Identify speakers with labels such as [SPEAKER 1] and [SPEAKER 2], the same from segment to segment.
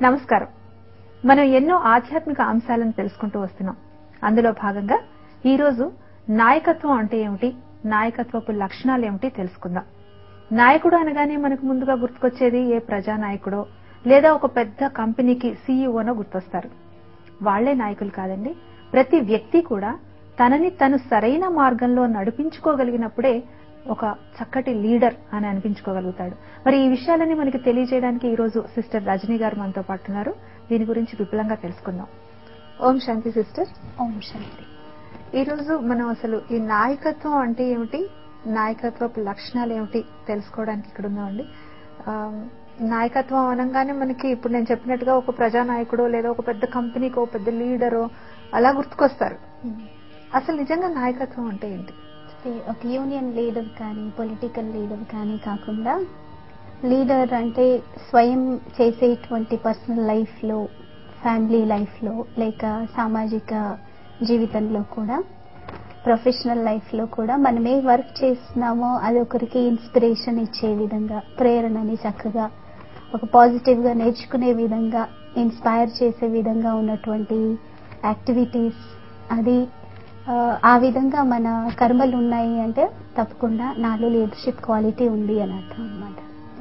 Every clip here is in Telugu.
[SPEAKER 1] నమస్కారం మనం ఎన్నో ఆధ్యాత్మిక అంశాలను తెలుసుకుంటూ వస్తున్నాం అందులో భాగంగా ఈ రోజు నాయకత్వం అంటే ఏమిటి నాయకత్వపు లక్షణాలు ఏమిటి తెలుసుకుందాం నాయకుడు అనగానే మనకు ముందుగా గుర్తుకొచ్చేది ఏ ప్రజానాయకుడో లేదా ఒక పెద్ద కంపెనీకి సీఈఓనో గుర్తొస్తారు వాళ్లే నాయకులు కాదండి ప్రతి వ్యక్తి కూడా తనని తను సరైన మార్గంలో నడిపించుకోగలిగినప్పుడే ఒక చక్కటి లీడర్ అని అనిపించుకోగలుగుతాడు మరి ఈ విషయాలని మనకి తెలియజేయడానికి ఈ రోజు సిస్టర్ రజనీ గారు మనతో పాటు ఉన్నారు దీని గురించి విపులంగా తెలుసుకుందాం ఓం శాంతి సిస్టర్
[SPEAKER 2] ఓం శాంతి
[SPEAKER 1] ఈ రోజు మనం అసలు ఈ నాయకత్వం అంటే ఏమిటి నాయకత్వపు లక్షణాలు ఏమిటి తెలుసుకోవడానికి ఇక్కడ ఉన్నామండి ఆ, నాయకత్వం అనగానే మనకి ఇప్పుడు నేను చెప్పినట్టుగా ఒక ప్రజానాయకుడో లేదా ఒక పెద్ద కంపెనీకో ఒక పెద్ద లీడరో అలా గుర్తుకొస్తారు అసలు నిజంగా నాయకత్వం అంటే ఏంటి
[SPEAKER 2] ఒక యూనియన్ లీడర్ కానీ పొలిటికల్ లీడర్ కానీ కాకుండా లీడర్ అంటే స్వయం చేసేటువంటి పర్సనల్ లైఫ్లో ఫ్యామిలీ లైఫ్లో లేక సామాజిక జీవితంలో కూడా ప్రొఫెషనల్ లైఫ్లో కూడా మనం ఏ వర్క్ చేస్తున్నామో అది ఒకరికి ఇన్స్పిరేషన్ ఇచ్చే విధంగా ప్రేరణని చక్కగా ఒక పాజిటివ్గా నేర్చుకునే విధంగా ఇన్స్పైర్ చేసే విధంగా ఉన్నటువంటి యాక్టివిటీస్ అది ఆ, ఆ విధంగా మన కర్మలు ఉన్నాయి అంటే తప్పకుండా నాలో లీడర్షిప్ క్వాలిటీ ఉంది అని అర్థం అనమాట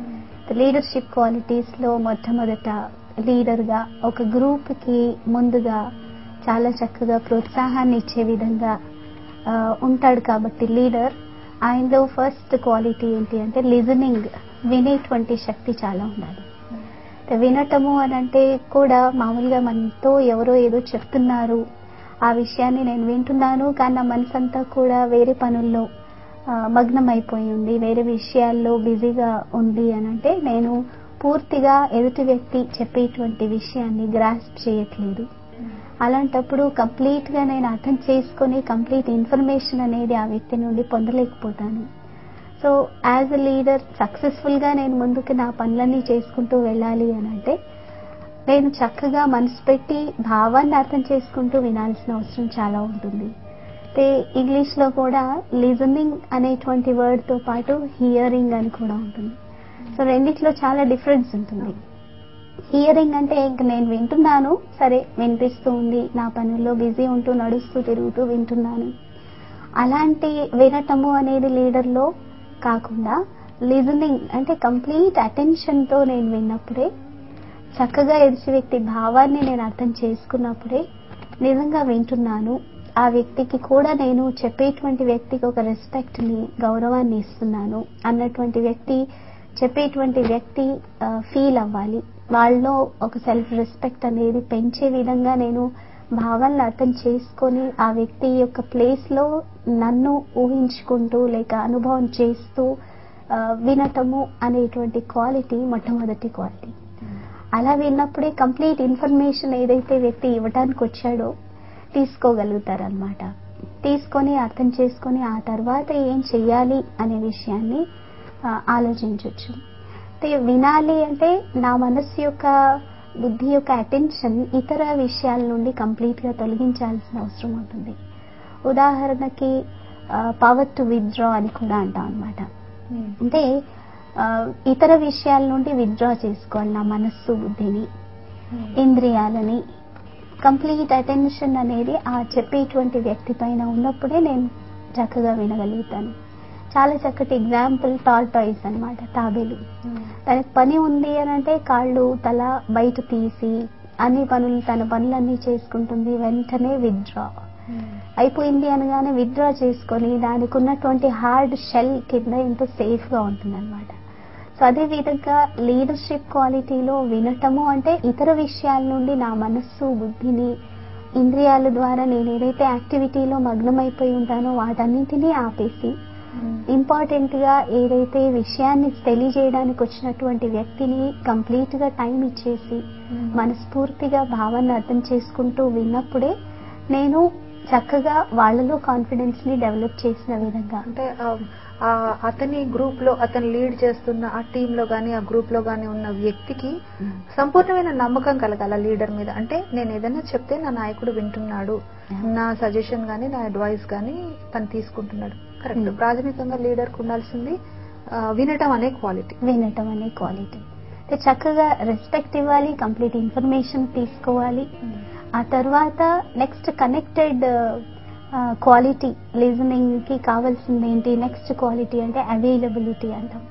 [SPEAKER 2] లీడర్షిప్ క్వాలిటీస్ లో మొట్టమొదట లీడర్ గా ఒక గ్రూప్ కి ముందుగా చాలా చక్కగా ప్రోత్సాహాన్ని ఇచ్చే విధంగా ఆ, ఉంటాడు కాబట్టి లీడర్ ఆయనలో ఫస్ట్ క్వాలిటీ ఏంటి అంటే లిజనింగ్ వినేటువంటి శక్తి చాలా ఉండాలి అంటే వినటము అని అంటే కూడా మామూలుగా మనతో ఎవరో ఏదో చెప్తున్నారు ఆ విషయాన్ని నేను వింటున్నాను కానీ నా మనసంతా కూడా వేరే పనుల్లో ఆ, మగ్నం అయిపోయి ఉంది వేరే విషయాల్లో బిజీగా ఉంది అని అంటే నేను పూర్తిగా ఎదుటి వ్యక్తి చెప్పేటువంటి విషయాన్ని గ్రాస్ప్ చేయట్లేదు అలాంటప్పుడు కంప్లీట్ గా నేను అర్థం చేసుకొని కంప్లీట్ ఇన్ఫర్మేషన్ అనేది ఆ వ్యక్తి నుండి పొందలేకపోతాను so as a leader successful గా నేను ముందుకు నా పనులన్నీ చేసుకుంటూ వెళ్ళాలి అని అంటే నేను చక్కగా మనసు పెట్టి భావాన్ని అర్థం చేసుకుంటూ వినాల్సిన అవసరం చాలా ఉంటుంది అయితే ఇంగ్లీష్ లో కూడా లిజనింగ్ అనేటువంటి వర్డ్ తో పాటు హియరింగ్ అని కూడా ఉంటుంది సో రెండిట్లో చాలా డిఫరెన్స్ ఉంటుంది హియరింగ్ అంటే ఇంక నేను వింటున్నాను సరే వినిపిస్తూ ఉంది నా పనుల్లో బిజీ ఉంటూ నడుస్తూ తిరుగుతూ వింటున్నాను అలాంటి వినటము అనేది లీడర్లో కాకుండా లిజనింగ్ అంటే కంప్లీట్ అటెన్షన్ తో నేను విన్నప్పుడే చక్కగా ఎదుటి వ్యక్తి భావాన్ని నేను అర్థం చేసుకున్నప్పుడే నిజంగా వింటున్నాను ఆ వ్యక్తికి కూడా నేను చెప్పేటువంటి వ్యక్తికి ఒక రెస్పెక్ట్ ని గౌరవాన్ని ఇస్తున్నాను అన్నటువంటి వ్యక్తి చెప్పేటువంటి వ్యక్తి ఫీల్ అవ్వాలి వాళ్ళలో ఒక సెల్ఫ్ రెస్పెక్ట్ అనేది పెంచే విధంగా నేను భావాలను అర్థం చేసుకొని ఆ వ్యక్తి యొక్క ప్లేస్ లో నన్ను ఊహించుకుంటూ లేక అనుభవం చేస్తూ ఆ, వినటము అనేటువంటి క్వాలిటీ మొట్టమొదటి క్వాలిటీ అలా విన్నప్పుడే కంప్లీట్ ఇన్ఫర్మేషన్ ఏదైతే వ్యక్తి ఇవ్వటానికి వచ్చాడో తీసుకోగలుగుతారనమాట తీసుకొని అర్థం చేసుకొని ఆ తర్వాత ఏం చెయ్యాలి అనే విషయాన్ని ఆ, ఆలోచించవచ్చు అంటే వినాలి అంటే నా మనస్సు యొక్క బుద్ధి యొక్క అటెన్షన్ ఇతర విషయాల నుండి కంప్లీట్ గా తొలగించాల్సిన అవసరం ఉంటుంది ఉదాహరణకి పవర్ టు విత్డ్రా అని కూడా అంటాం అనమాట అంటే ఆ, ఇతర విషయాల నుండి విత్డ్రా చేసుకోవాలి నా మనస్సు బుద్ధిని ఇంద్రియాలని కంప్లీట్ అటెన్షన్ అనేది ఆ చెప్పేటువంటి వ్యక్తి పైన ఉన్నప్పుడే నేను చక్కగా వినగలుగుతాను చాలా చక్కటి ఎగ్జాంపుల్ టార్టాయిస్ అన్నమాట తాబేలు తనకి పని ఉంది అని అంటే కాళ్ళు తల బయట తీసి అన్ని పనులు తన పనులన్నీ చేసుకుంటుంది వెంటనే విత్డ్రా అయిపోయింది అనగానే విత్డ్రా చేసుకొని దానికి ఉన్నటువంటి హార్డ్ షెల్ కింద ఎంతో సేఫ్ గా ఉంటుంది అనమాట సో అదే విధంగా లీడర్షిప్ క్వాలిటీలో వినటము అంటే ఇతర విషయాల నుండి నా మనస్సు బుద్ధిని ఇంద్రియాల ద్వారా నేను ఏదైతే యాక్టివిటీలో మగ్నమైపోయి ఉంటానో వాటన్నింటినీ ఆపేసి ఇంపార్టెంట్ గా ఏదైతే విషయాన్ని తెలియజేయడానికి వచ్చినటువంటి వ్యక్తిని కంప్లీట్ గా టైం ఇచ్చేసి మనస్ఫూర్తిగా భావాన్ని అర్థం చేసుకుంటూ విన్నప్పుడే నేను చక్కగా వాళ్ళలో కాన్ఫిడెన్స్ ని డెవలప్ చేసిన విధంగా
[SPEAKER 1] అంటే ఆ, ఆ అతని గ్రూప్ లో అతను లీడ్ చేస్తున్న ఆ టీమ్ లో గానీ ఆ గ్రూప్ లో గానీ ఉన్న వ్యక్తికి సంపూర్ణమైన నమ్మకం కలగాల లీడర్ మీద అంటే నేను ఏదైనా చెప్తే నా నాయకుడు వింటున్నాడు నా సజెషన్ గానీ నా అడ్వైస్ గానీ తను తీసుకుంటున్నాడు కరెక్ట్
[SPEAKER 2] Hmm.
[SPEAKER 1] ప్రాథమికంగా లీడర్ కు ఉండాల్సింది ఆ, వినటం అనే క్వాలిటీ
[SPEAKER 2] వినటం అనే క్వాలిటీ అంటే చక్కగా రెస్పెక్ట్ ఇవ్వాలి కంప్లీట్ ఇన్ఫర్మేషన్ తీసుకోవాలి ఆ తర్వాత నెక్స్ట్ కనెక్టెడ్ క్వాలిటీ లిజనింగ్ కి కావాల్సింది ఏంటి నెక్స్ట్ క్వాలిటీ అంటే అవైలబిలిటీ అంటాం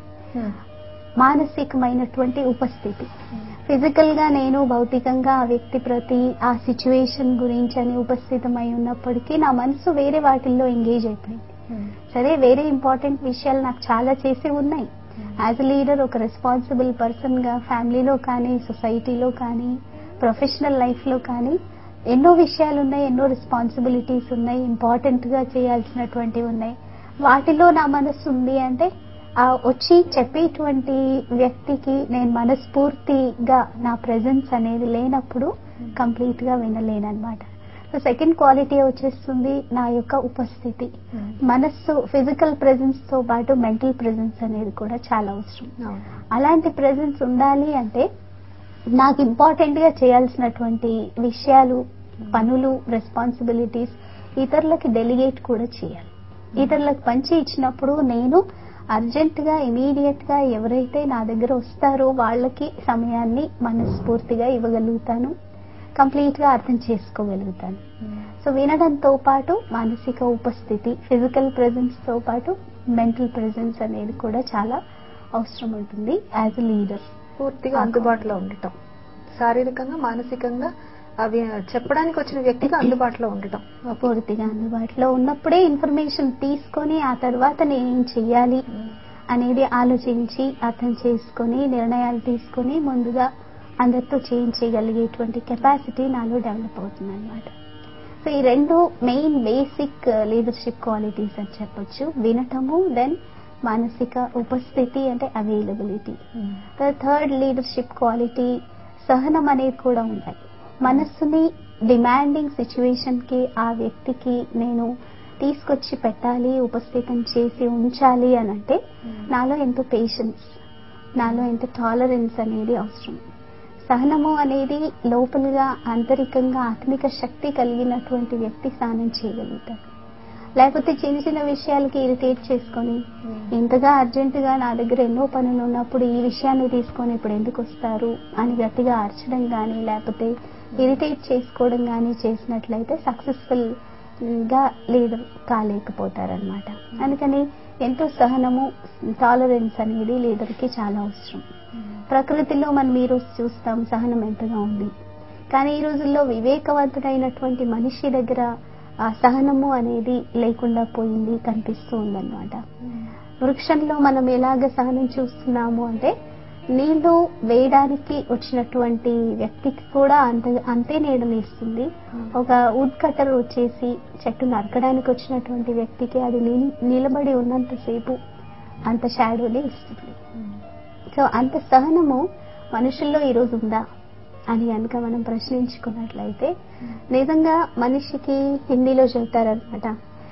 [SPEAKER 2] మానసికమైనటువంటి ఉపస్థితి ఫిజికల్ గా నేను భౌతికంగా ఆ వ్యక్తి ప్రతి ఆ సిచ్యువేషన్ గురించి అని ఉపస్థితమై ఉన్నప్పటికీ నా మనసు వేరే వాటిల్లో ఎంగేజ్ అయిపోయింది సరే వేరే ఇంపార్టెంట్ విషయాలు నాకు చాలా చేసి ఉన్నాయి యాజ్ అ లీడర్ ఒక రెస్పాన్సిబుల్ పర్సన్ గా ఫ్యామిలీలో కానీ సొసైటీలో కానీ ప్రొఫెషనల్ లైఫ్ లో కానీ ఎన్నో విషయాలు ఉన్నాయి ఎన్నో రెస్పాన్సిబిలిటీస్ ఉన్నాయి ఇంపార్టెంట్ గా చేయాల్సినటువంటివి ఉన్నాయి వాటిలో నా మనసు ఉంది అంటే ఆ వచ్చి చెప్పేటువంటి వ్యక్తికి నేను మనస్ఫూర్తిగా నా ప్రెజెన్స్ అనేది లేనప్పుడు కంప్లీట్ గా వినలేనమాట సో సెకండ్ క్వాలిటీ వచ్చేస్తుంది నా యొక్క ఉపస్థితి మనస్సు ఫిజికల్ ప్రెజెన్స్ తో పాటు మెంటల్ ప్రెజెన్స్ అనేది కూడా చాలా అవసరం అలాంటి ప్రెజెన్స్ ఉండాలి అంటే నాకు ఇంపార్టెంట్ గా చేయాల్సినటువంటి విషయాలు పనులు రెస్పాన్సిబిలిటీస్ ఇతరులకి డెలిగేట్ కూడా చేయాలి ఇతరులకు పంచి ఇచ్చినప్పుడు నేను అర్జెంట్ గా ఇమీడియట్ గా ఎవరైతే నా దగ్గర వస్తారో వాళ్ళకి సమయాన్ని మనస్ఫూర్తిగా ఇవ్వగలుగుతాను కంప్లీట్ గా అర్థం చేసుకోగలుగుతాను సో వినడంతో పాటు మానసిక ఉపస్థితి ఫిజికల్ ప్రెజెన్స్ తో పాటు మెంటల్ ప్రెజెన్స్ అనేది కూడా చాలా అవసరం ఉంటుంది యాజ్ అ లీడర్
[SPEAKER 1] పూర్తిగా అందుబాటులో ఉండటం శారీరకంగా మానసికంగా అవి చెప్పడానికి వచ్చిన వ్యక్తికి అందుబాటులో ఉండటం
[SPEAKER 2] పూర్తిగా అందుబాటులో ఉన్నప్పుడే ఇన్ఫర్మేషన్ తీసుకొని ఆ తర్వాత నేనేం చెయ్యాలి అనేది ఆలోచించి అర్థం చేసుకొని నిర్ణయాలు తీసుకొని ముందుగా అందరితో చేయించగలిగేటువంటి కెపాసిటీ నాలో డెవలప్ అవుతుంది అనమాట సో ఈ రెండు మెయిన్ బేసిక్ లీడర్షిప్ క్వాలిటీస్ అని చెప్పొచ్చు వినటము దెన్ మానసిక ఉపస్థితి అంటే అవైలబిలిటీ థర్డ్ లీడర్షిప్ క్వాలిటీ సహనం అనేది కూడా ఉండాలి మనస్సుని డిమాండింగ్ సిచ్యువేషన్ కి ఆ వ్యక్తికి నేను తీసుకొచ్చి పెట్టాలి ఉపస్థితం చేసి ఉంచాలి అని అంటే నాలో ఎంతో పేషెన్స్ నాలో ఎంత టాలరెన్స్ అనేది అవసరం సహనము అనేది లోపలగా ఆంతరికంగా ఆత్మిక శక్తి కలిగినటువంటి వ్యక్తి స్నానం చేయగలుగుతాడు లేకపోతే చిన్న చిన్న విషయాలకి ఇరిటేట్ చేసుకొని ఇంతగా అర్జెంటుగా నా దగ్గర ఎన్నో పనులు ఉన్నప్పుడు ఈ విషయాన్ని తీసుకొని ఇప్పుడు ఎందుకు వస్తారు అని గట్టిగా అరచడం కానీ లేకపోతే ఇరిటేట్ చేసుకోవడం కానీ చేసినట్లయితే సక్సెస్ఫుల్ గా లీడర్ కాలేకపోతారనమాట అందుకని ఎంతో సహనము టాలరెన్స్ అనేది లీడర్ కి చాలా అవసరం ప్రకృతిలో మనం ఈ రోజు చూస్తాం సహనం ఎంతగా ఉంది కానీ ఈ రోజుల్లో వివేకవంతుడైనటువంటి మనిషి దగ్గర ఆ సహనము అనేది లేకుండా పోయింది కనిపిస్తూ ఉందన్నమాట వృక్షంలో మనం ఎలాగ సహనం చూస్తున్నాము అంటే నీళ్లు వేయడానికి వచ్చినటువంటి వ్యక్తికి కూడా అంత అంతే నీడనిస్తుంది ఒక వుడ్ కట్టర్ వచ్చేసి చెట్టు నరకడానికి వచ్చినటువంటి వ్యక్తికి అది నిల్- నిలబడి ఉన్నంతసేపు అంత షాడోని ఇస్తుంది సో అంత సహనము మనుషుల్లో ఈరోజు ఉందా అని కనుక మనం ప్రశ్నించుకున్నట్లయితే నిజంగా మనిషికి హిందీలో చెబుతారనమాట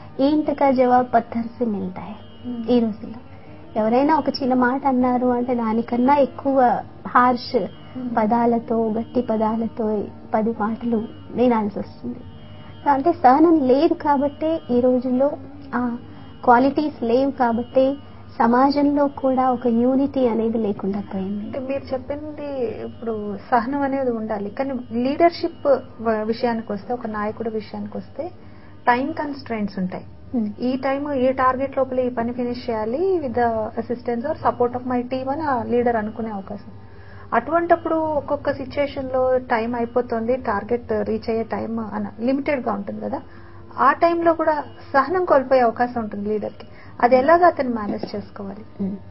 [SPEAKER 2] ఏంటక జవాబ్ పత్తర్ సే మిల్తాయి ఈ రోజుల్లో ఎవరైనా ఒక చిన్న మాట అన్నారు అంటే దానికన్నా ఎక్కువ హార్ష్ పదాలతో గట్టి పదాలతో పది మాటలు వినాల్సి వస్తుంది సో అంటే సహనం లేదు కాబట్టే ఈ రోజుల్లో ఆ క్వాలిటీస్ లేవు కాబట్టే సమాజంలో కూడా ఒక యూనిటీ అనేది లేకుండా పోయింది
[SPEAKER 1] అంటే మీరు చెప్పింది ఇప్పుడు సహనం అనేది ఉండాలి కానీ లీడర్షిప్ విషయానికి వస్తే ఒక నాయకుడి విషయానికి వస్తే టైం కన్స్ట్రైంట్స్ ఉంటాయి
[SPEAKER 2] Hmm.
[SPEAKER 1] ఈ టైం ఈ టార్గెట్ లోపల ఈ పని ఫినిష్ చేయాలి with the assistance or support of my team అని ఆ లీడర్ అనుకునే అవకాశం అటువంటప్పుడు ఒక్కొక్క సిచ్యుయేషన్ లో టైం అయిపోతుంది టార్గెట్ రీచ్ అయ్యే టైం అన్న లిమిటెడ్ గా ఉంటుంది కదా ఆ టైంలో కూడా సహనం కోల్పోయే అవకాశం ఉంటుంది లీడర్ కి అది ఎలాగ అతను మేనేజ్ చేసుకోవాలి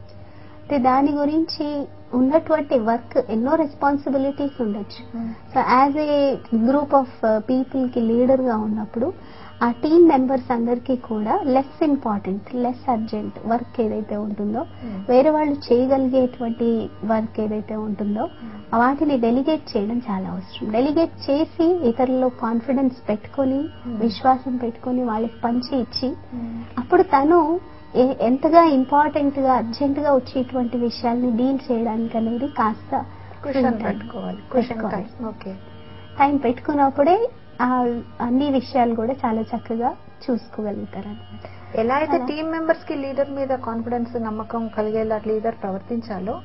[SPEAKER 2] అంటే దాని గురించి ఉన్నటువంటి వర్క్ ఎన్నో రెస్పాన్సిబిలిటీస్ ఉండొచ్చు so as a group of people కి లీడర్ గా ఉన్నప్పుడు ఆ టీమ్ మెంబర్స్ అందరికీ కూడా less important less urgent work ఏదైతే ఉంటుందో
[SPEAKER 1] Hmm.
[SPEAKER 2] వేరే వాళ్ళు చేయగలిగేటువంటి వర్క్ ఏదైతే ఉంటుందో వాటిని డెలిగేట్ చేయడం చాలా అవసరం డెలిగేట్ చేసి ఇతరుల్లో కాన్ఫిడెన్స్ పెట్టుకొని
[SPEAKER 1] Hmm.
[SPEAKER 2] విశ్వాసం పెట్టుకొని వాళ్ళకి పంచి ఇచ్చి అప్పుడు తను ఏ- ఎంతగా ఇంపార్టెంట్ గా అర్జెంట్ గా వచ్చేటువంటి విషయాల్ని డీల్ చేయడానికి అనేది కాస్త
[SPEAKER 1] క్వశ్చన్ పెట్టుకోవాలి క్వశ్చన్
[SPEAKER 2] పెట్టుకోవాలి.
[SPEAKER 1] టైం ఓకే
[SPEAKER 2] టైం పెట్టుకున్నప్పుడే ఆ అన్ని విషయాలు కూడా చాలా చక్కగా చూసుకోగలుగుతారు అనమాట
[SPEAKER 1] ఎలా అయితే
[SPEAKER 2] అలా.
[SPEAKER 1] టీమ్ మెంబర్స్ కి లీడర్ మీద కాన్ఫిడెన్స్ నమ్మకం కలిగేలా లీడర్ ప్రవర్తించాలో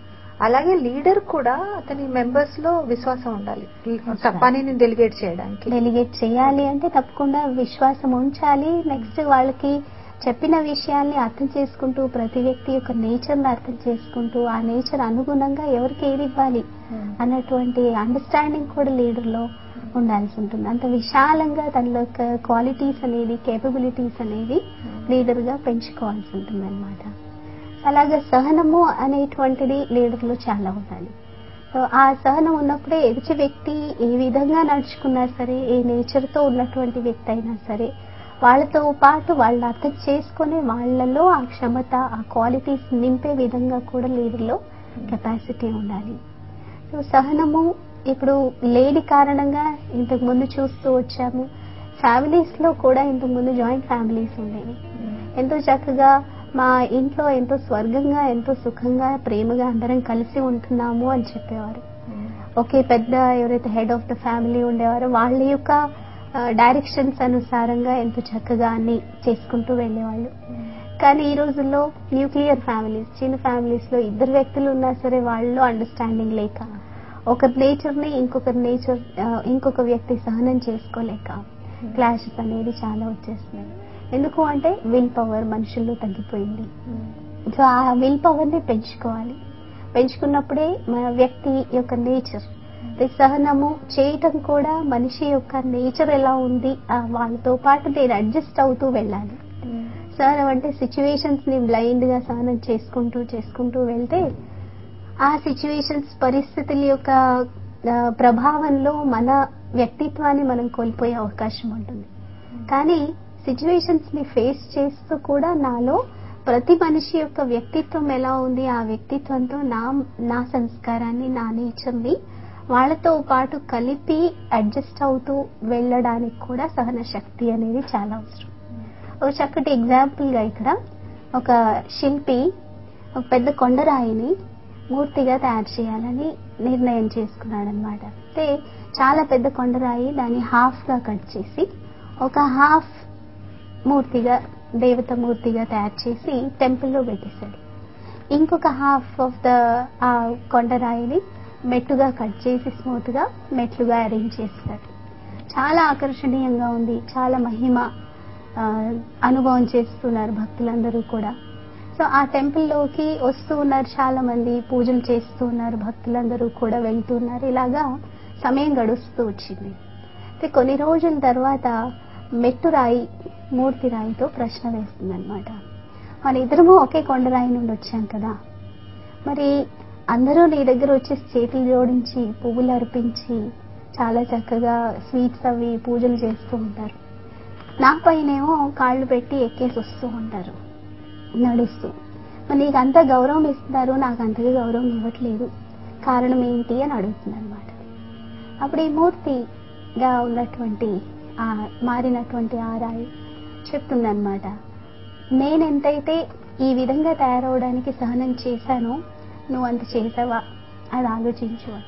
[SPEAKER 1] అలాగే లీడర్ కూడా అతని మెంబర్స్ లో విశ్వాసం ఉండాలి పనిని డెలిగేట్ చేయడానికి
[SPEAKER 2] డెలిగేట్ చేయాలి అంటే తప్పకుండా విశ్వాసం ఉంచాలి నెక్స్ట్ వాళ్ళకి చెప్పిన విషయాల్ని అర్థం చేసుకుంటూ ప్రతి వ్యక్తి యొక్క నేచర్ ని అర్థం చేసుకుంటూ ఆ నేచర్ అనుగుణంగా ఎవరికి ఏది ఇవ్వాలి అన్నటువంటి అండర్స్టాండింగ్ కూడా లీడర్ లో ఉండాల్సి ఉంటుంది అంత విశాలంగా తన యొక్క క్వాలిటీస్ అనేది కేపబిలిటీస్ అనేది లీడర్ గా పెంచుకోవాల్సి ఉంటుంది అనమాట అలాగే సహనము అనేటువంటిది లీడర్ లో చాలా ఉండాలి సో ఆ సహనం ఉన్నప్పుడే ఎదుటి వ్యక్తి ఏ విధంగా నడుచుకున్నా సరే ఏ నేచర్ తో ఉన్నటువంటి వ్యక్తి అయినా సరే వాళ్ళతో పాటు వాళ్ళని అర్థం చేసుకొని వాళ్ళలో ఆ క్షమత ఆ క్వాలిటీస్ నింపే విధంగా కూడా లీడర్లో కెపాసిటీ ఉండాలి సో సహనము ఇప్పుడు లేని కారణంగా ఇంతకు ముందు చూస్తూ వచ్చాము ఫ్యామిలీస్ లో కూడా ఇంతకు ముందు జాయింట్ ఫ్యామిలీస్ ఉండేవి ఎంతో చక్కగా మా ఇంట్లో ఎంతో స్వర్గంగా ఎంతో సుఖంగా ప్రేమగా అందరం కలిసి ఉంటున్నాము అని చెప్పేవారు ఒకే పెద్ద ఎవరైతే హెడ్ ఆఫ్ ద ఫ్యామిలీ ఉండేవారో వాళ్ళ యొక్క డైరెక్షన్స్ అనుసారంగా ఎంతో చక్కగా అన్ని చేసుకుంటూ వెళ్ళేవాళ్ళు కానీ ఈ రోజుల్లో న్యూక్లియర్ ఫ్యామిలీస్ చిన్న ఫ్యామిలీస్ లో ఇద్దరు వ్యక్తులు ఉన్నా సరే వాళ్ళలో అండర్స్టాండింగ్ లేక ఒకరి నేచర్ ని ఇంకొకరి నేచర్ ఇంకొక వ్యక్తి సహనం చేసుకోలేక క్లాషెస్ అనేది చాలా వచ్చేస్తున్నాయి ఎందుకు అంటే విల్ పవర్ మనుషుల్లో తగ్గిపోయింది సో ఆ విల్ పవర్ ని పెంచుకోవాలి పెంచుకున్నప్పుడే మన వ్యక్తి యొక్క నేచర్ సహనము చేయటం కూడా మనిషి యొక్క నేచర్ ఎలా ఉంది ఆ వాళ్ళతో పాటు నేను అడ్జస్ట్ అవుతూ వెళ్ళాలి సహనం అంటే సిచ్యువేషన్స్ ని బ్లైండ్ గా సహనం చేసుకుంటూ చేసుకుంటూ వెళ్తే ఆ సిచ్యువేషన్స్ పరిస్థితుల యొక్క ఆ, ప్రభావంలో మన వ్యక్తిత్వాన్ని మనం కోల్పోయే అవకాశం ఉంటుంది కానీ సిచ్యువేషన్స్ ని ఫేస్ చేస్తూ కూడా నాలో ప్రతి మనిషి యొక్క వ్యక్తిత్వం ఎలా ఉంది ఆ వ్యక్తిత్వంతో నా నా సంస్కారాన్ని నా నేచర్ ని వాళ్ళతో పాటు కలిపి అడ్జస్ట్ అవుతూ వెళ్ళడానికి కూడా సహన శక్తి అనేది చాలా అవసరం ఒక చక్కటి ఎగ్జాంపుల్ గా ఇక్కడ ఒక శిల్పి ఒక పెద్ద కొండరాయిని మూర్తిగా తయారు చేయాలని నిర్ణయం చేసుకున్నాడు అనమాట అంటే చాలా పెద్ద కొండరాయి దాన్ని హాఫ్ గా కట్ చేసి ఒక హాఫ్ మూర్తిగా దేవత మూర్తిగా తయారు చేసి టెంపుల్లో పెట్టేశాడు ఇంకొక హాఫ్ ఆఫ్ ద ఆ కొండరాయిని మెట్టుగా కట్ చేసి స్మూత్ గా మెట్లుగా అరేంజ్ చేస్తాడు చాలా ఆకర్షణీయంగా ఉంది చాలా మహిమ ఆ, అనుభవం చేస్తున్నారు భక్తులందరూ కూడా సో ఆ టెంపుల్లోకి వస్తూ ఉన్నారు చాలా మంది పూజలు చేస్తూ ఉన్నారు భక్తులందరూ కూడా వెళ్తున్నారు ఇలాగా సమయం గడుస్తూ వచ్చింది అయితే కొన్ని రోజుల తర్వాత మెట్టు రాయి మూర్తి రాయితో ప్రశ్న వేస్తుంది అనమాట మన ఇద్దరము ఒకే కొండరాయి నుండి వచ్చాం కదా మరి అందరూ నీ దగ్గర వచ్చేసి చేతులు జోడించి పువ్వులు అర్పించి చాలా చక్కగా స్వీట్స్ అవి పూజలు చేస్తూ ఉంటారు నా పైనేమో కాళ్ళు పెట్టి ఎక్కేసి వస్తూ ఉంటారు నడుస్తూ మరి నీకు అంత గౌరవం ఇస్తున్నారు నాకు అంతగా గౌరవం ఇవ్వట్లేదు కారణం ఏంటి అని అడుగుతుంది అనమాట అప్పుడు ఈ మూర్తిగా ఉన్నటువంటి ఆ మారినటువంటి ఆ రాయి చెప్తుందన్నమాట నేనెంతైతే ఈ విధంగా తయారవడానికి సహనం చేశానో నువ్వు అంత చేసావా అది ఆలోచించు అని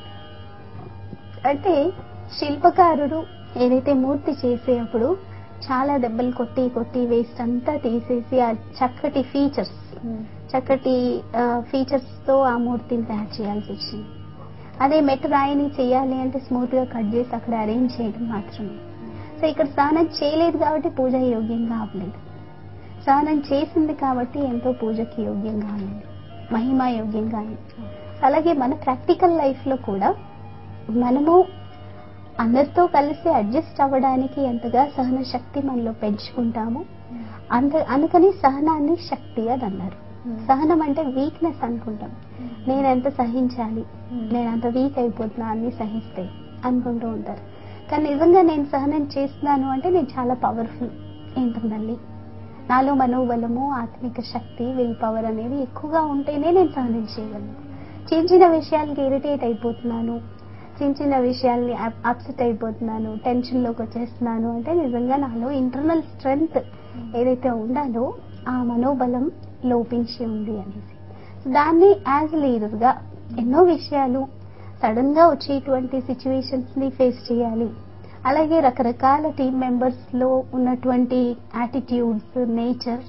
[SPEAKER 2] అంటే శిల్పకారుడు ఏదైతే మూర్తి చేసేటప్పుడు చాలా దెబ్బలు కొట్టి కొట్టి వేస్ట్ అంతా తీసేసి ఆ చక్కటి ఫీచర్స్ చక్కటి ఫీచర్స్ తో ఆ మూర్తిని తయారు చేయాల్సి వచ్చింది అదే మెట్టు రాయిని చేయాలి అంటే స్మూత్ గా కట్ చేసి అక్కడ అరేంజ్ చేయడం మాత్రమే సో ఇక్కడ స్నానం చేయలేదు కాబట్టి పూజ యోగ్యంగా అవ్వలేదు స్నానం చేసింది కాబట్టి ఎంతో పూజకి యోగ్యంగా అయింది మహిమ యోగ్యంగా అయింది అలాగే మన ప్రాక్టికల్ లైఫ్ లో కూడా మనము అందరితో కలిసి అడ్జస్ట్ అవ్వడానికి ఎంతగా సహన శక్తి మనలో పెంచుకుంటాము అంత అందుకని సహనాన్ని శక్తి అని అన్నారు సహనం అంటే వీక్నెస్ అనుకుంటాం నేను ఎంత సహించాలి నేను అంత వీక్ అయిపోతున్నా అన్ని సహిస్తే అనుకుంటూ ఉంటారు కానీ నిజంగా నేను సహనం చేస్తున్నాను అంటే నేను చాలా పవర్ఫుల్ ఇంటర్నల్లీ నాలో మనోబలము ఆత్మిక శక్తి విల్ పవర్ అనేది ఎక్కువగా ఉంటేనే నేను సహనం చేయగలను చిన్న చిన్న విషయాలకి ఇరిటేట్ అయిపోతున్నాను చిన్న చిన్న విషయాల్ని అప్సెట్ అయిపోతున్నాను టెన్షన్ లోకి వచ్చేస్తున్నాను అంటే నిజంగా నాలో ఇంటర్నల్ స్ట్రెంగ్త్ ఏదైతే ఉండాలో ఆ మనోబలం లోపించి ఉంది అనేసి So దాన్ని యాజ్ లీడర్ గా ఎన్నో విషయాలు సడన్ గా వచ్చేటువంటి సిచ్యువేషన్స్ ని ఫేస్ చేయాలి అలాగే రకరకాల టీం మెంబర్స్ లో ఉన్నటువంటి యాటిట్యూడ్స్ నేచర్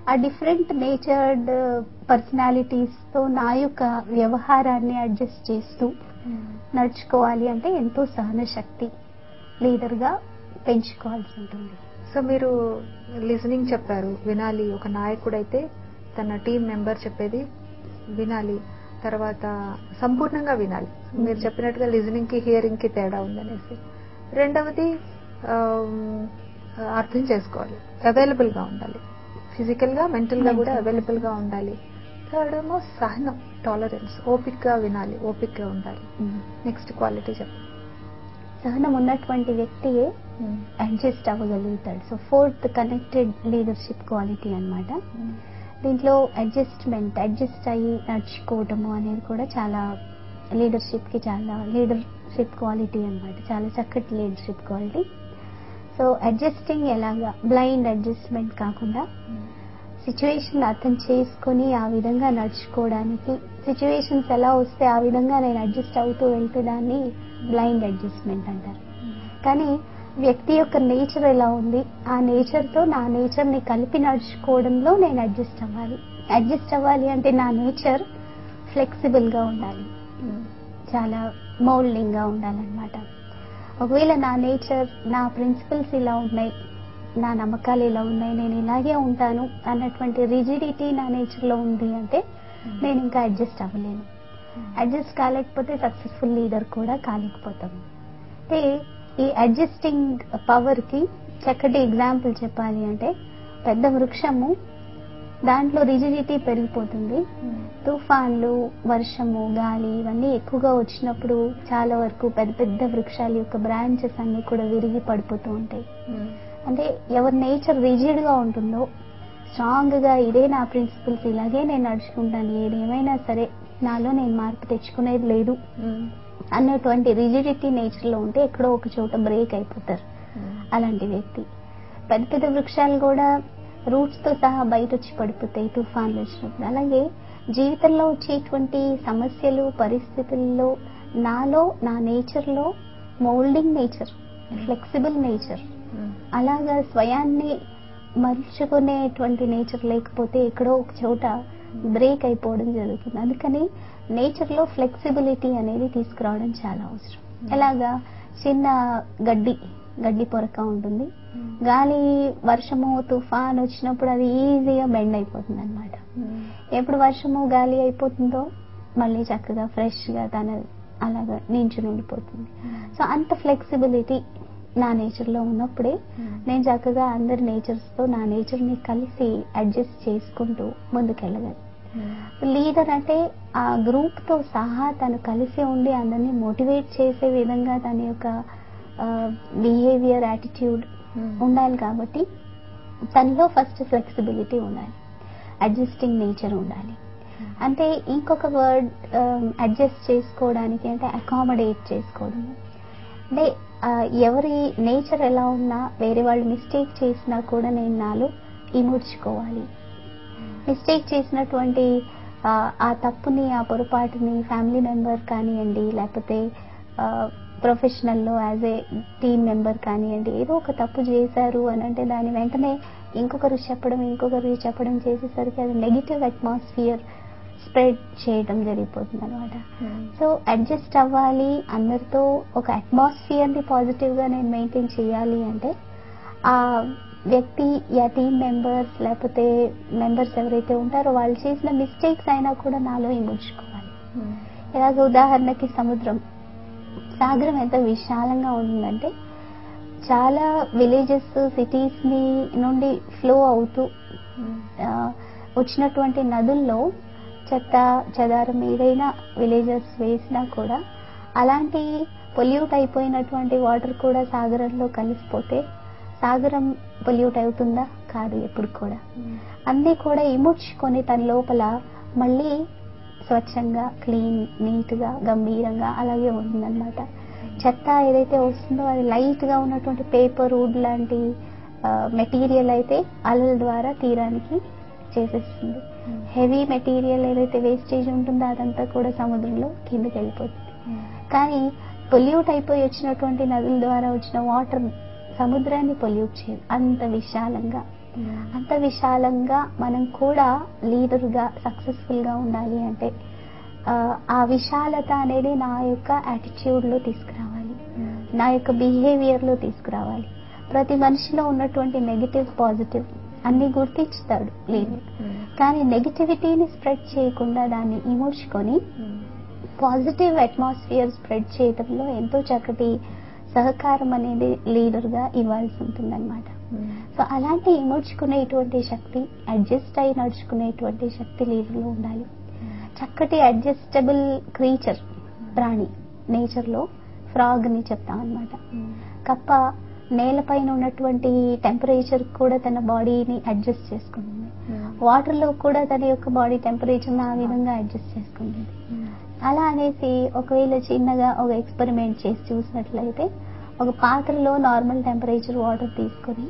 [SPEAKER 2] ఆ డిఫరెంట్ నేచర్డ్ పర్సనాలిటీస్ తో నా యొక్క వ్యవహారాన్ని అడ్జస్ట్ చేస్తూ నడుచుకోవాలి అంటే ఎంతో సహన శక్తి లీడర్ గా పెంచుకోవాల్సి ఉంటుంది
[SPEAKER 1] సో మీరు లిసనింగ్ చెప్పారు వినాలి ఒక నాయకుడైతే తన టీం మెంబర్ చెప్పేది వినాలి తర్వాత సంపూర్ణంగా వినాలి మీరు చెప్పినట్టుగా లిజనింగ్ కి హియరింగ్ కి తేడా ఉందనేసి రెండవది ఆమ్, అర్థం చేసుకోవాలి అవైలబుల్ గా ఉండాలి ఫిజికల్ గా మెంటల్ గా కూడా
[SPEAKER 2] Mental.
[SPEAKER 1] అవైలబుల్ గా ఉండాలి థర్డ్ ఏమో సహనం టాలరెన్స్ ఓపిక్ గా వినాలి ఓపిక్ గా ఉండాలి నెక్స్ట్ క్వాలిటీ చెప్పండి
[SPEAKER 2] సహనం ఉన్నటువంటి వ్యక్తియే అడ్జస్ట్ అవ్వగలుగుతాడు so fourth connected leadership quality అన్నమాట దీంట్లో అడ్జస్ట్మెంట్ అడ్జస్ట్ అయ్యి నడుచుకోవటము అనేది కూడా చాలా లీడర్షిప్ కి చాలా లీడర్షిప్ క్వాలిటీ అన్నమాట చాలా చక్కటి లీడర్షిప్ క్వాలిటీ సో అడ్జస్టింగ్ ఎలాగా బ్లైండ్ అడ్జస్ట్మెంట్ కాకుండా సిచ్యువేషన్ అర్థం చేసుకొని ఆ విధంగా నడుచుకోవడానికి సిచ్యువేషన్స్ ఎలా వస్తే ఆ విధంగా నేను అడ్జస్ట్ అవుతూ వెళ్తే దాన్ని బ్లైండ్ అడ్జస్ట్మెంట్ అంటారు కానీ వ్యక్తి యొక్క నేచర్ ఎలా ఉంది ఆ నేచర్ తో నా నేచర్ ని కలిపి నడుచుకోవడంలో నేను అడ్జస్ట్ అవ్వాలి అడ్జస్ట్ అవ్వాలి అంటే నా నేచర్ ఫ్లెక్సిబుల్ గా ఉండాలి చాలా మౌల్డింగ్ గా ఉండాలన్నమాట ఒకవేళ నా నేచర్ నా ప్రిన్సిపల్స్ ఇలా ఉన్నాయి నా నమ్మకాలు ఇలా ఉన్నాయి నేను ఇలాగే ఉంటాను అన్నటువంటి రిజిడిటీ నా నేచర్ లో ఉంది అంటే నేను ఇంకా అడ్జస్ట్ అవ్వలేను అడ్జస్ట్ కాలేకపోతే సక్సెస్ఫుల్ లీడర్ కూడా కాలేకపోతాము అంటే ఈ అడ్జస్టింగ్ పవర్ కి చక్కటి ఎగ్జాంపుల్ చెప్పాలి అంటే పెద్ద వృక్షము దాంట్లో రిజిడిటీ పెరిగిపోతుంది తుఫాన్లు వర్షము గాలి ఇవన్నీ ఎక్కువగా వచ్చినప్పుడు చాలా వరకు పెద్ద పెద్ద వృక్షాల యొక్క బ్రాంచెస్ అన్ని కూడా విరిగి పడిపోతూ ఉంటాయి అంటే ఎవరి నేచర్ రిజిడ్ గా ఉంటుందో స్ట్రాంగ్ గా ఇదే నా ప్రిన్సిపల్స్ ఇలాగే నేను నడుచుకుంటాను ఏదేమైనా సరే నాలో నేను మార్పు తెచ్చుకునేది లేదు అన్నటువంటి రిజిడిటీ నేచర్ లో ఉంటే ఎక్కడో ఒక చోట బ్రేక్ అయిపోతారు అలాంటి వ్యక్తి పెద్ద పెద్ద వృక్షాలు కూడా రూట్స్ తో సహా బయట వచ్చి పడిపోతాయి తుఫాన్లు వచ్చినప్పుడు అలాగే జీవితంలో వచ్చేటువంటి సమస్యలు పరిస్థితుల్లో నాలో నా నేచర్ లో మౌల్డింగ్ నేచర్ ఫ్లెక్సిబుల్ నేచర్ అలాగా స్వయాన్ని మలుచుకునేటువంటి నేచర్ లేకపోతే ఎక్కడో ఒక చోట బ్రేక్ అయిపోవడం జరుగుతుంది అందుకని నేచర్ లో ఫ్లెక్సిబిలిటీ అనేది తీసుకురావడం చాలా అవసరం ఎలాగా చిన్న గడ్డి గడ్డి పొరక ఉంటుంది గాలి వర్షము తుఫాన్ వచ్చినప్పుడు అది ఈజీగా బెండ్ అయిపోతుంది అనమాట ఎప్పుడు వర్షము గాలి అయిపోతుందో మళ్ళీ చక్కగా ఫ్రెష్ గా తన అలాగా నించుని ఉండిపోతుంది సో అంత ఫ్లెక్సిబిలిటీ నా నేచర్ లో ఉన్నప్పుడే నేను చక్కగా అందరి నేచర్స్ తో నా నేచర్ ని కలిసి అడ్జస్ట్ చేసుకుంటూ ముందుకెళ్ళగలను లీడర్ అంటే ఆ గ్రూప్ తో సహా తను కలిసి ఉండి అందరినీ మోటివేట్ చేసే విధంగా తన యొక్క బిహేవియర్ యాటిట్యూడ్ ఉండాలి కాబట్టి తనలో ఫస్ట్ ఫ్లెక్సిబిలిటీ ఉండాలి అడ్జస్టింగ్ నేచర్ ఉండాలి అంటే ఇంకొక వర్డ్ అడ్జస్ట్ చేసుకోవడానికి అంటే అకామిడేట్ చేసుకోవడం అంటే ఆ, ఎవరి నేచర్ ఎలా ఉన్నా వేరే వాళ్ళు మిస్టేక్ చేసినా కూడా నేను నాలో ఇముడ్చుకోవాలి మిస్టేక్ చేసినటువంటి ఆ, ఆ తప్పుని ఆ పొరపాటుని ఫ్యామిలీ మెంబర్ కానివ్వండి లేకపోతే ప్రొఫెషనల్లో యాజ్ ఏ టీమ్ మెంబర్ కానివ్వండి ఏదో ఒక తప్పు చేశారు అని అంటే దాని వెంటనే ఇంకొకరు చెప్పడం ఇంకొకరు చెప్పడం చేసేసరికి అది నెగిటివ్ అట్మాస్ఫియర్ స్ప్రెడ్ చేయడం జరిగిపోతుంది అనమాట సో అడ్జస్ట్ అవ్వాలి అందరితో ఒక అట్మాస్ఫియర్ ని పాజిటివ్ గా నేను మెయింటైన్ చేయాలి అంటే ఆ వ్యక్తి యా టీమ్ మెంబర్స్ లేకపోతే మెంబర్స్ ఎవరైతే ఉంటారో వాళ్ళు చేసిన మిస్టేక్స్ అయినా కూడా నాలో ఇముడ్చుకోవాలి ఇలాగ ఉదాహరణకి సముద్రం సాగరం ఎంత విశాలంగా ఉందంటే చాలా విలేజెస్ సిటీస్ ని నుండి ఫ్లో అవుతూ ఆ, వచ్చినటువంటి నదుల్లో చెత్త చెదారం ఏదైనా విలేజెస్ వేసినా కూడా అలాంటి పొల్యూట్ అయిపోయినటువంటి వాటర్ కూడా సాగరంలో కలిసిపోతే సాగరం పొల్యూట్ అవుతుందా కాదు ఎప్పుడు కూడా అన్నీ కూడా ఇముడ్చుకొని తన లోపల మళ్ళీ స్వచ్ఛంగా క్లీన్ నీట్ గా గంభీరంగా అలాగే ఉంటుందన్నమాట చెత్త ఏదైతే వస్తుందో అది లైట్ గా ఉన్నటువంటి పేపర్ వుడ్ లాంటి మెటీరియల్ అయితే అలల ద్వారా తీరానికి చేసేస్తుంది హెవీ మెటీరియల్ ఏదైతే వేస్టేజ్ ఉంటుందో అదంతా కూడా సముద్రంలో కిందకి వెళ్ళిపోతుంది కానీ పొల్యూట్ అయిపోయి వచ్చినటువంటి నదుల ద్వారా వచ్చిన వాటర్ సముద్రాన్ని పొల్యూట్ చేయదు అంత విశాలంగా అంత విశాలంగా మనం కూడా లీడర్గా సక్సెస్ఫుల్గా ఉండాలి అంటే ఆ, ఆ విశాలత అనేది నా యొక్క యాటిట్యూడ్లో తీసుకురావాలి నా యొక్క బిహేవియర్లో తీసుకురావాలి ప్రతి మనిషిలో ఉన్నటువంటి నెగిటివ్ పాజిటివ్ అన్ని గుర్తించుతాడు లీడర్ కానీ నెగిటివిటీని స్ప్రెడ్ చేయకుండా దాన్ని ఇమోడ్చుకొని పాజిటివ్ అట్మాస్ఫియర్ స్ప్రెడ్ చేయడంలో ఎంతో చక్కటి సహకారం అనేది లీడర్గా ఇవ్వాల్సి ఉంటుందన్నమాట సో అలాంటి ఇమోడ్చుకునేటువంటి శక్తి అడ్జస్ట్ అయి నడుచుకునేటువంటి శక్తి లీడర్లో ఉండాలి చక్కటి అడ్జస్టబుల్ క్రీచర్ ప్రాణి నేచర్లో ఫ్రాగ్ని చెప్తాం అనమాట కప్ప నేలపైన ఉన్నటువంటి టెంపరేచర్ కూడా తన బాడీని అడ్జస్ట్ చేసుకుంటుంది వాటర్లో కూడా తన యొక్క బాడీ టెంపరేచర్ని ఆ విధంగా అడ్జస్ట్ చేసుకుంటుంది అలా అనేసి ఒకవేళ చిన్నగా ఒక ఎక్స్పెరిమెంట్ చేసి చూసినట్లయితే ఒక పాత్రలో నార్మల్ టెంపరేచర్ వాటర్ తీసుకొని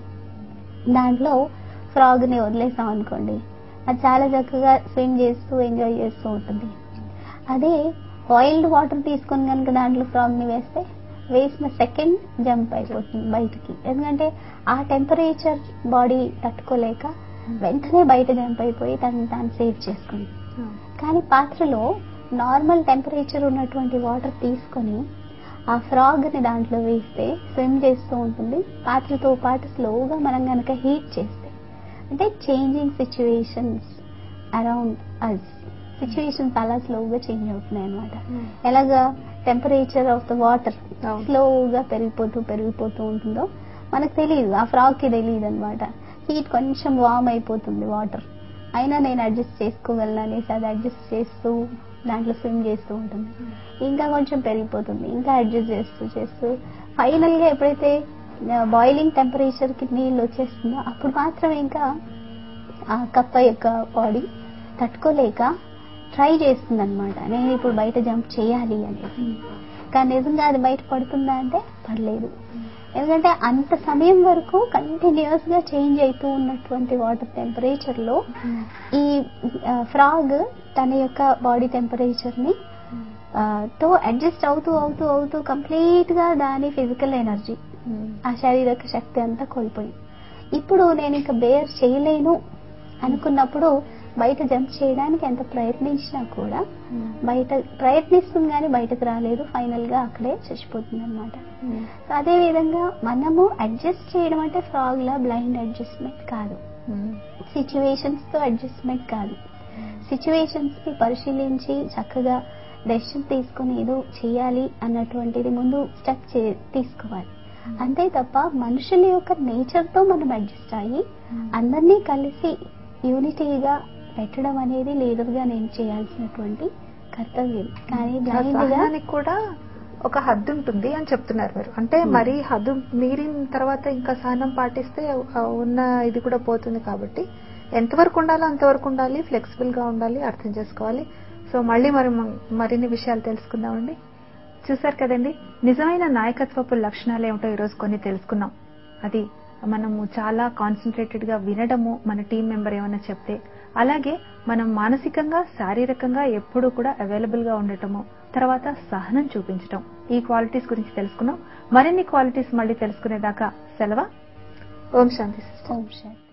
[SPEAKER 2] దాంట్లో ఫ్రాగ్ని వదిలేసాం అనుకోండి అది చాలా చక్కగా స్విమ్ చేస్తూ ఎంజాయ్ చేస్తూ ఉంటుంది అదే బాయిల్డ్ వాటర్ తీసుకొని కనుక దాంట్లో ఫ్రాగ్ని వేస్తే వేసిన సెకండ్ జంప్ అయిపోతుంది బయటికి ఎందుకంటే ఆ టెంపరేచర్ బాడీ తట్టుకోలేక వెంటనే బయట జంప్ అయిపోయి తను తాను సేవ్ చేసుకుంది కానీ పాత్రలో నార్మల్ టెంపరేచర్ ఉన్నటువంటి వాటర్ తీసుకొని ఆ ఫ్రాగ్ని దాంట్లో వేస్తే స్విమ్ చేస్తూ ఉంటుంది పాత్రతో పాటు స్లోగా మనం కనుక హీట్ చేస్తే అంటే changing situations around us situations అలా స్లోగా చేంజ్ అవుతున్నాయి అనమాట ఎలాగా టెంపరేచర్ ఆఫ్ ద వాటర్
[SPEAKER 1] అవును.
[SPEAKER 2] స్లోగా పెరిగిపోతూ పెరిగిపోతూ ఉంటుందో మనకు తెలియదు ఆ ఫ్రాగ్కి తెలియదు అనమాట హీట్ కొంచెం వామ్ అయిపోతుంది వాటర్ అయినా నేను అడ్జస్ట్ చేసుకోగలను అనేసి అది అడ్జస్ట్ చేస్తూ దాంట్లో స్విమ్ చేస్తూ ఉంటుంది ఇంకా కొంచెం పెరిగిపోతుంది ఇంకా అడ్జస్ట్ చేస్తూ చేస్తూ ఫైనల్గా ఎప్పుడైతే బాయిలింగ్ టెంపరేచర్కి నీళ్ళు వచ్చేస్తుందో అప్పుడు మాత్రం ఇంకా ఆ కప్ప యొక్క బాడీ తట్టుకోలేక ట్రై చేస్తుంది అనమాట నేను ఇప్పుడు బయట జంప్ చేయాలి అనేసి కానీ నిజంగా అది బయట పడుతుందా అంటే పడలేదు ఎందుకంటే అంత సమయం వరకు కంటిన్యూస్ గా చేంజ్ అవుతూ ఉన్నటువంటి వాటర్ టెంపరేచర్ లో ఈ ఫ్రాగ్ తన యొక్క బాడీ టెంపరేచర్ ని ఆ, తో అడ్జస్ట్ అవుతూ అవుతూ అవుతూ కంప్లీట్ గా దాని ఫిజికల్ ఎనర్జీ ఆ శారీరక శక్తి అంతా కోల్పోయింది ఇప్పుడు నేను ఇంకా బేర్ చేయలేను అనుకున్నప్పుడు బయట జంప్ చేయడానికి ఎంత ప్రయత్నించినా కూడా బయట ప్రయత్నిస్తుంది కానీ బయటకు రాలేదు ఫైనల్ గా అక్కడే చచ్చిపోతుంది అనమాట అదే విధంగా మనము అడ్జస్ట్ చేయడం అంటే ఫ్రాగ్ లా బ్లైండ్ అడ్జస్ట్మెంట్ కాదు సిచ్యువేషన్స్ తో అడ్జస్ట్మెంట్ కాదు సిచ్యువేషన్స్ ని పరిశీలించి చక్కగా డెసిషన్ తీసుకుని ఏదో చేయాలి అన్నటువంటిది ముందు స్టెప్ తీసుకోవాలి అంతే తప్ప మనుషుల యొక్క నేచర్ తో మనం అడ్జస్ట్ అయ్యి అందరినీ కలిసి యూనిటీగా పెట్టడం అనేది లీడర్ గా నేను చేయాల్సినటువంటి కర్తవ్యం కానీ
[SPEAKER 1] ఆ
[SPEAKER 2] blind గా
[SPEAKER 1] సహనానికి కూడా ఒక హద్దు ఉంటుంది అని చెప్తున్నారు మీరు అంటే మరి హద్దు మీరిన తర్వాత ఇంకా సహనం పాటిస్తే ఆ ఉన్న ఇది కూడా పోతుంది కాబట్టి ఎంతవరకు ఉండాలో అంతవరకు ఉండాలి ఫ్లెక్సిబుల్ గా ఉండాలి అర్థం చేసుకోవాలి సో మళ్ళీ మరి మ- మరిన్ని విషయాలు తెలుసుకుందామండి చూసారు కదండి నిజమైన నాయకత్వపు లక్షణాలు ఏమిటో ఈరోజు కొన్ని తెలుసుకున్నాం అది మనము చాలా కాన్సన్ట్రేటెడ్ గా వినడము మన టీం మెంబర్ ఏమైనా చెప్తే అలాగే మనం మానసికంగా శారీరకంగా ఎప్పుడూ కూడా అవైలబుల్ గా ఉండటము తర్వాత సహనం చూపించటం ఈ క్వాలిటీస్ గురించి తెలుసుకున్నాం మరిన్ని క్వాలిటీస్ మళ్ళీ తెలుసుకునేదాకా సెలవు ఓం శాంతి సిస్టర్
[SPEAKER 2] ఓం శాంతి